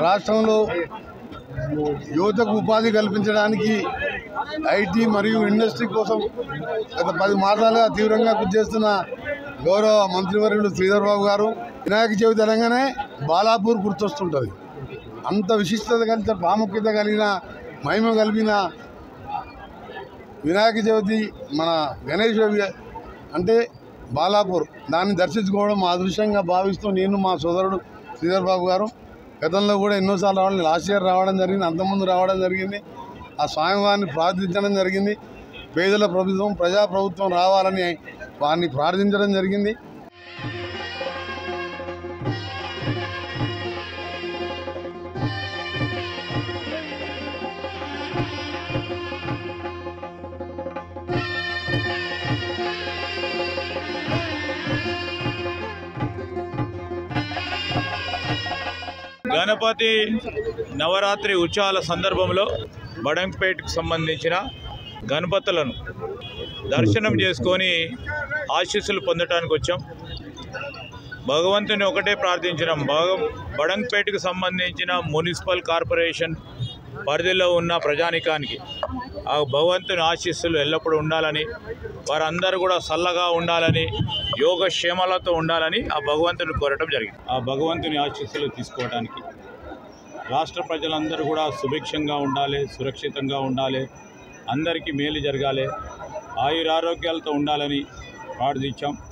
రాష్ట్రంలో యువతకు ఉపాధి కల్పించడానికి ఐటీ మరియు ఇండస్ట్రీ కోసం గత పది మాసాలుగా తీవ్రంగా కృషి చేస్తున్న గౌరవ మంత్రివర్యులు శ్రీధర్ బాబు గారు వినాయక చవితి అనగానే బాలాపూర్ గుర్తొస్తుంటుంది అంత విశిష్టత కలిగిన ప్రాముఖ్యత కలిగిన మహిమ కలిగిన వినాయక చవితి మన గణేష్ వి- అంటే బాలాపూర్ దాన్ని దర్శించుకోవడం మా అదృష్టంగా భావిస్తూ నేను మా సోదరుడు శ్రీధర్ బాబు గారు గతంలో కూడా ఎన్నోసార్లు రావడం లాస్ట్ ఇయర్ రావడం జరిగింది అంతకుముందు రావడం జరిగింది ఆ స్వామివారిని ప్రార్థించడం జరిగింది పేదల ప్రభుత్వం ప్రజా ప్రభుత్వం రావాలని వారిని ప్రార్థించడం జరిగింది గణపతి నవరాత్రి ఉత్సవాల సందర్భంలో బడంపేటకు సంబంధించిన గణపతులను దర్శనం చేసుకొని ఆశీస్సులు పొందటానికి వచ్చాం భగవంతుని ఒకటే ప్రార్థించినాం భగ బడంపేటకు సంబంధించిన మున్సిపల్ కార్పొరేషన్ పరిధిలో ఉన్న ప్రజానికానికి ఆ భగవంతుని ఆశీస్సులు ఎల్లప్పుడూ ఉండాలని వారందరూ కూడా చల్లగా ఉండాలని యోగక్షేమాలతో ఉండాలని ఆ భగవంతుని కోరటం జరిగింది ఆ భగవంతుని ఆశీస్సులు తీసుకోవడానికి రాష్ట్ర ప్రజలందరూ కూడా సుభిక్షంగా ఉండాలి సురక్షితంగా ఉండాలి అందరికీ మేలు జరగాలి ఆయురారోగ్యాలతో ఉండాలని ప్రార్థించాం